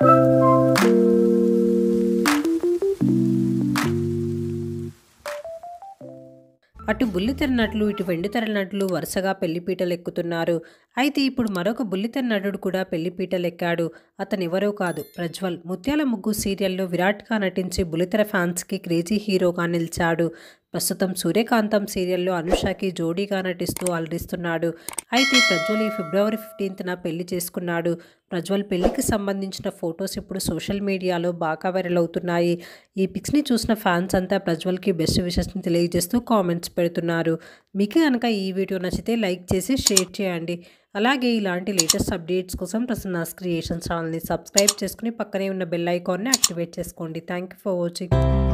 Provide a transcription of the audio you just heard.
అటు బుల్లితెర నటులు ఇటు వెండితెర నటులు వరుసగా పెళ్లిపీటలు ఎక్కుతున్నారు అయితే ఇప్పుడు మరొక బుల్లితెర నటుడు కూడా పెళ్లిపీటలు ఎక్కాడు అతను ఎవరో కాదు ప్రజ్వల్ ముత్యాల ముగ్గు సీరియల్లో విరాట్గా నటించి బుల్లితెర ఫ్యాన్స్కి క్రేజీ హీరోగా నిలిచాడు ప్రస్తుతం సూర్యకాంతం సీరియల్లో అనుషకి జోడీగా నటిస్తూ అలరిస్తున్నాడు అయితే ప్రజ్వల్ ఈ ఫిబ్రవరి ఫిఫ్టీన్త్న పెళ్లి చేసుకున్నాడు ప్రజ్వల్ పెళ్లికి సంబంధించిన ఫొటోస్ ఇప్పుడు సోషల్ మీడియాలో బాగా వైరల్ అవుతున్నాయి ఈ పిక్స్ని చూసిన ఫ్యాన్స్ అంతా ప్రజ్వల్కి బెస్ట్ విషెస్ని తెలియజేస్తూ కామెంట్స్ పెడుతున్నారు మీకు కనుక ఈ వీడియో నచ్చితే లైక్ చేసి షేర్ చేయండి అలాగే ఇలాంటి లేటెస్ట్ అప్డేట్స్ కోసం ప్రసన్నాస్ క్రియేషన్ ఛానల్ని సబ్స్క్రైబ్ చేసుకుని పక్కనే ఉన్న బెల్ ఐకాన్ని యాక్టివేట్ చేసుకోండి థ్యాంక్ యూ ఫర్ వాచింగ్